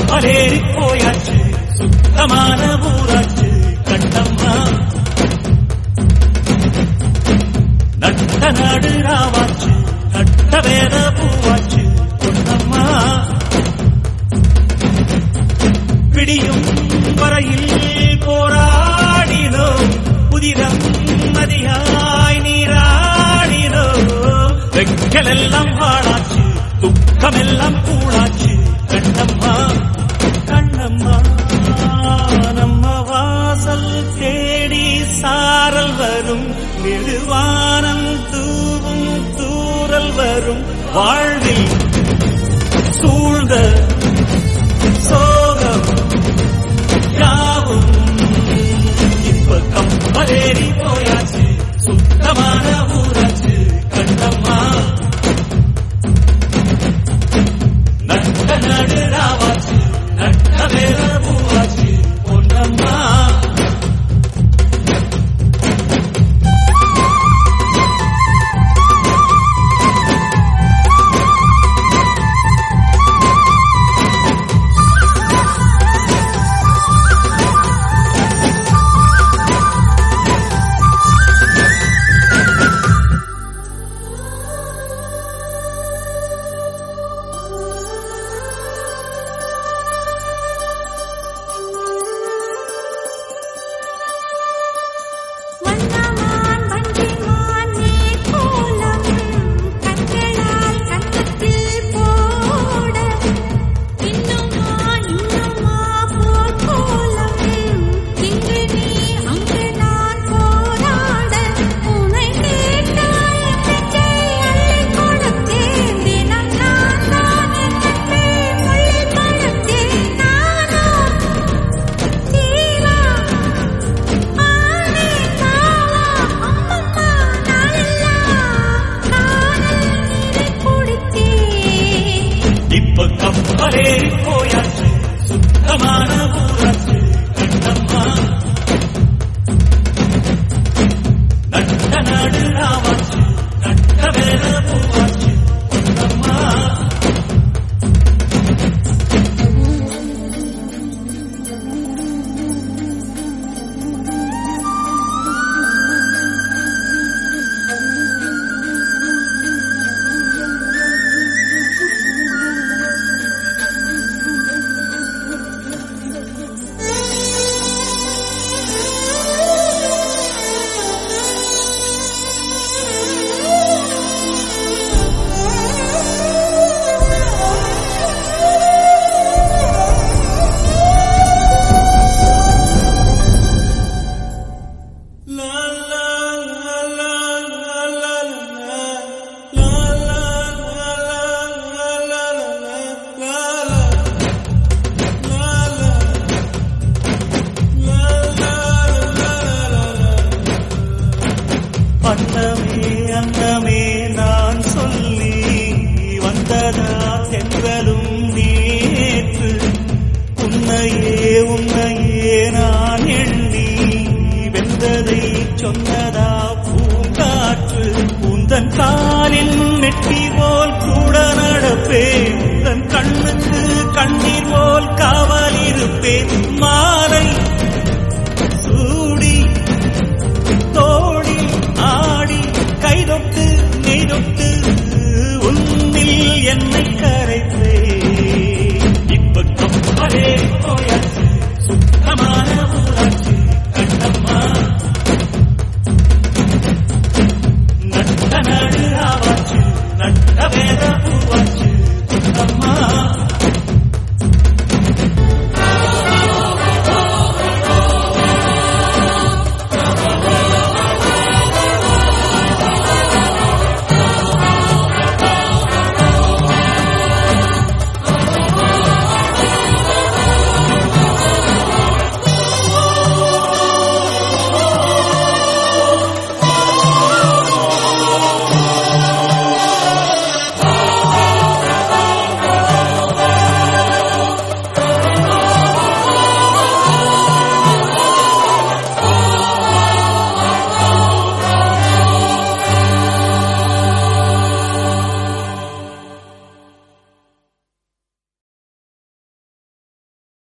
கப்பலேறி போயாச்சு சுத்தமான ஊராச்சு கண்ணம்மா நட்ட நாடு ராவாச்சு நட்ட வேத பூவாச்சு பொன்னம்மா பிடியும் வரையில் போராடினோம் புதிரம் மதியாய் நீராடினோம் வெக்கலெல்லாம் வாழாச்சு துக்கமெல்லாம் கூடாச்சு கண்ணம்மா கண்ணம்மா நம்ம வாசல் தேடி சாரல் வரும் நெடுவானம் தூவும் தூரல் வரும் வாழ்வில் சூழ்ந்த சோகம் யாவும் இப்ப கப்பலேறி போயாச்சு சுத்தமான ஊராச்சு கண்ணம்மா நட்ட நடு ராவாச்சு நட்ட வேற பூவாச்சு பொன்னம்மா வண்ணமான் வஞ்சிமான் மேற்கோலம் கண்களால் கன்னத்தில் போட இன்னுமா இன்னுமா போர்க்கோலம் இங்கு நீ அங்கு நான் போராட உனை கேட்டால் நெஞ்சை அள்ளிக் கொடுத்தேன் தினம் நான் தான் என்னை சொல்லிக் கொடுத்தேன் நானோ தீரா ஆனே காவா அம்மம்மா நாளெல்லாம் காதல் நீரை குடித்தேன் இப்ப கப்பலேறி போயாச்சு சுத்தமான ஊராச்சு கண்ணம்மா நட்ட நாடு ராவாச்சு நட்ட வேற